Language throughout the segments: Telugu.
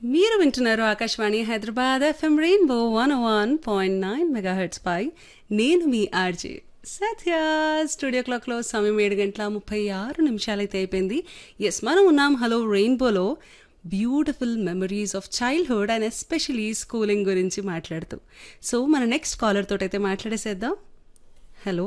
మీరు వింటున్నారు Akashvani Hyderabad FM rainbow one one point nine megahertz పై నేను మీ ఆర్జే సత్య స్టూడియో క్లాక్లో సమయం ఏడు గంటల ముప్పై ఆరు నిమిషాలైతే అయిపోయింది ఎస్ మనం ఉన్నాం హలో రెయిన్బోలో beautiful memories of childhood and especially schooling గురించి మాట్లాడుతూ సో మన నెక్స్ట్ కాలర్ తోటైతే మాట్లాడేసేద్దాం హలో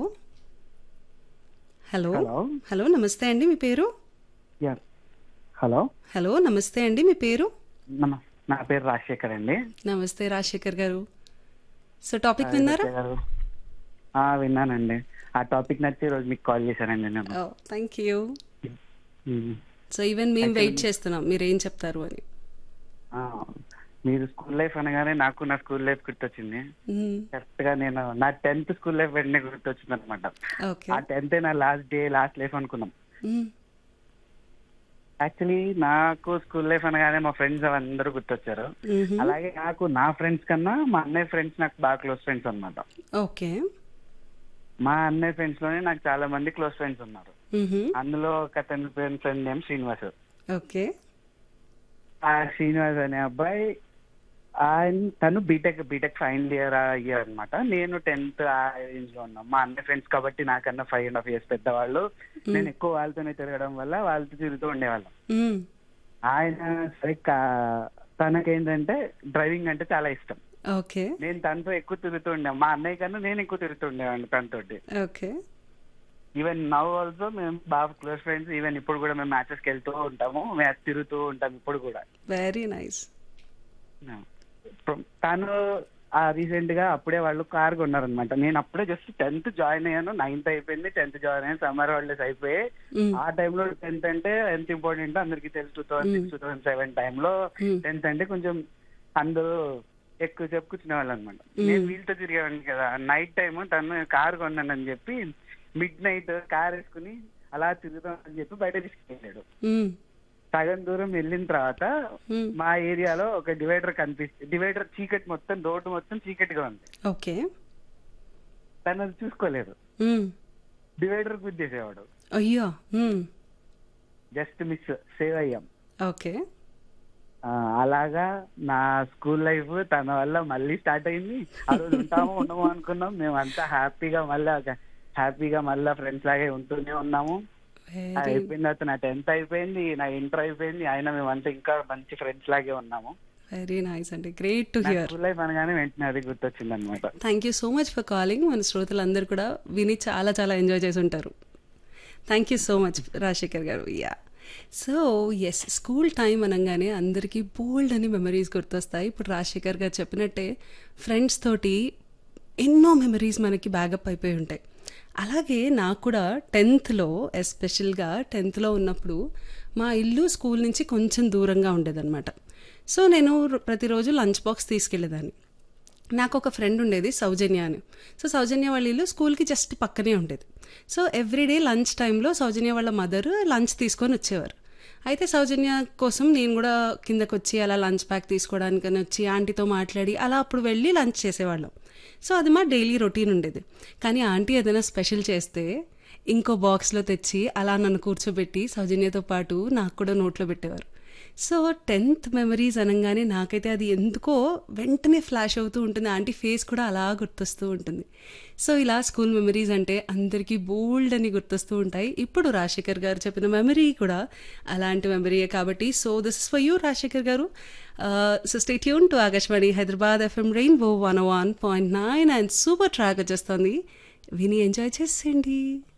హలో హలో హలో నమస్తే అండి మీ పేరు యా హలో హలో నమస్తే అండి మీ పేరు నమ నా పేరు రాజశేఖర్ అండి నమస్తే రాజశేఖర్ గారు సో టాపిక్ విన్నారా రాజశేఖర్ గారు. ఆ, విన్నానండి ఆ టాపిక్ నచ్చి ఈ రోజు మీకు కాల్ చేశానండి నేను thank you um. So even మేము వెయిట్ చేస్తున్నాం మీరు ఏం చెప్తారు అని ఆ, మీరు స్కూల్ లైఫ్ అనగానే నాకు నా స్కూల్ లైఫ్ గుర్తొచ్చింది మ్మ్. కరెక్ట్ గా నేను నా టెన్త్ స్కూల్ లైఫ్ వెంటనే గుర్తొచ్చింది అనమాట ఓకే ఆ టెన్త్ నా లాస్ట్ డే లాస్ట్ లైఫ్ అనుకున్నాం మ్మ్. యాక్చువల్లీ నాకు స్కూల్ లైఫ్ అనగానే మా ఫ్రెండ్స్ అందరూ గుర్తొచ్చారు మ్మ్. అలాగే నాకు నా ఫ్రెండ్స్ కన్నా మా అన్నయ్య ఫ్రెండ్స్ నాకు బాగా క్లోజ్ ఫ్రెండ్స్ అన్నమాట ఓకే మా అన్నయ్య ఫ్రెండ్స్ లోనే నాకు చాలా మంది క్లోజ్ ఫ్రెండ్స్ ఉన్నారు మ్మ్. అందులో ఒక అతని friend friend name Srinivas okay ఆ శ్రీనివాస్ అనే అబ్బాయి ఆయన తను B Tech B Tech final year year అనమాట నేను టెన్త్ ఆ ఏజ్ లో ఉన్నాం మా అన్న ఫ్రెండ్స్ కాబట్టి నాకన్నా ఫైవ్ అండ్ హాఫ్ ఇయర్స్ పెద్దవాళ్ళు నేను ఎక్కువ వాళ్ళతోనే తిరగడం వల్ల వాళ్ళతో తిరుగుతూ ఉండేవాళ్ళం మ్మ్. ఆయన సరే కా- తనకేంటంటే డ్రైవింగ్ అంటే చాలా ఇష్టం ఓకే నేను తనతో ఎక్కువ తిరుగుతూ ఉండే మా అన్నయ్య కన్నా నేను ఎక్కువ తిరుగుతూ ఉండేవాడిని తనతోటి ఓకే ఈవెన్ నవ్ ఆల్సో మేము బాగా క్లోజ్ ఫ్రెండ్స్ ఈవెన్ ఇప్పుడు కూడా మేము మ్యాచెస్ కి వెళ్తూ ఉంటాము మ్యాచ్ తిరుగుతూ ఉంటాం ఇప్పుడు కూడా వెరీ నైస్ తను ఆ రీసెంట్ గా అప్పుడే వాళ్ళు కార్ కొన్నారనమాట నేను అప్పుడే జస్ట్ టెన్త్ జాయిన్ అయ్యాను నైన్త్ అయిపోయింది టెన్త్ జాయిన్ అయ్యాను సమ్మర్ హాలిడేస్ అయిపోయి ఆ టైంలో టెన్త్ అంటే ఎంత ఇంపార్టెంట్ అందరికి తెలుసు two thousand six two thousand seven టైంలో టెన్త్ అంటే కొంచెం అందరూ ఎక్కువ చెప్పు కూర్చునే వాళ్ళు అనమాట నేను వీళ్ళతో తిరిగేవాడిని కదా నైట్ టైం తను కార్ కొన్నానని చెప్పి మిడ్ నైట్ కార్ వేసుకుని అలా తిరుగుతామని చెప్పి బయట తీసుకెళ్ళాడు సగం దూరం వెళ్ళిన తర్వాత మా ఏరియాలో ఒక డివైడర్ కనిపిస్తుంది డివైడర్ చీకటి మొత్తం రోడ్డు మొత్తం చీకటిగా ఉంది ఓకే తను అది చూసుకోలేదు మ్మ్. డివైడర్ గుద్దేసేవాడు అయ్యో మ్మ్. జస్ట్ మిస్ సేవ్ అయ్యాం ఓకే ఆ, అలాగా నా స్కూల్ లైఫ్ తన వల్ల మళ్ళీ స్టార్ట్ అయింది ఆ రోజు ఉంటాము ఉండము అనుకున్నాం మేము అంతా హ్యాపీగా మళ్ళా హ్యాపీగా మళ్ళా ఫ్రెండ్స్ లాగే ఉంటూనే ఉన్నాము అది వెరీ అయిపోయిన తర్వాత నా టెన్త్ అయిపోయింది నా ఇంటర్ అయిపోయింది అయినా మేమంతా ఇంకా మంచి ఫ్రెండ్స్ లాగే ఉన్నాము వెరీ నైస్ అండి గ్రేట్ టు నా హియర్ స్కూల్ లైఫ్ అనగానే వెంటనే అది గుర్తొచ్చింది అనమాట thank you so much for calling మన శ్రోతలందరూ కూడా విని చాలా చాలా ఎంజాయ్ చేసి ఉంటారు thank you so much Rajasekhar garu yeah so yes school time అనగానే అందరికీ బోల్డ్ అని మెమరీస్ గుర్తొస్తాయి ఇప్పుడు రాజశేఖర్ గారు చెప్పినట్టే ఫ్రెండ్స్ తోటి ఎన్నో మెమరీస్ మనకి బ్యాగప్ అయిపోయి ఉంటాయి అలాగే నాకు కూడా టెన్త్లో ఎస్పెషల్గా టెన్త్లో ఉన్నప్పుడు మా ఇల్లు స్కూల్ నుంచి కొంచెం దూరంగా ఉండేదన్నమాట సో నేను ప్రతిరోజు లంచ్ బాక్స్ తీసుకెళ్ళేదాన్ని నాకు ఒక ఫ్రెండ్ ఉండేది సౌజన్య అని సో సౌజన్య వాళ్ళ ఇల్లు స్కూల్కి జస్ట్ పక్కనే ఉండేది సో ఎవ్రీడే లంచ్ టైంలో సౌజన్య వాళ్ళ మదర్ లంచ్ తీసుకొని వచ్చేవారు అయితే సౌజన్య కోసం నేను కూడా కిందకు వచ్చి అలా లంచ్ ప్యాక్ తీసుకోవడానికని వచ్చి ఆంటీతో మాట్లాడి అలా అప్పుడు వెళ్ళి లంచ్ చేసేవాళ్ళం సో అది మా డైలీ రొటీన్ ఉండేది కానీ ఆంటీ ఏదైనా స్పెషల్ చేస్తే ఇంకో బాక్స్లో తెచ్చి అలా నన్ను కూర్చోబెట్టి సౌజన్యతో పాటు నాకు కూడా నోట్లో పెట్టేవారు సో టెన్త్ మెమరీస్ అనగానే నాకైతే అది ఎందుకో వెంటనే ఫ్లాష్ అవుతూ ఉంటుంది ఆంటీ ఫేస్ కూడా అలా గుర్తొస్తూ ఉంటుంది సో ఇలా స్కూల్ మెమరీస్ అంటే అందరికీ బోల్డ్ అని గుర్తొస్తూ ఉంటాయి ఇప్పుడు రాజశేఖర్ గారు చెప్పిన మెమరీ కూడా అలాంటి మెమరీయే కాబట్టి so this is for you Rajasekhar garu so stay tune to Akashvani Hyderabad FM rainbow one one point nine and super track వచ్చేస్తుంది విని ఎంజాయ్ చేసేయండి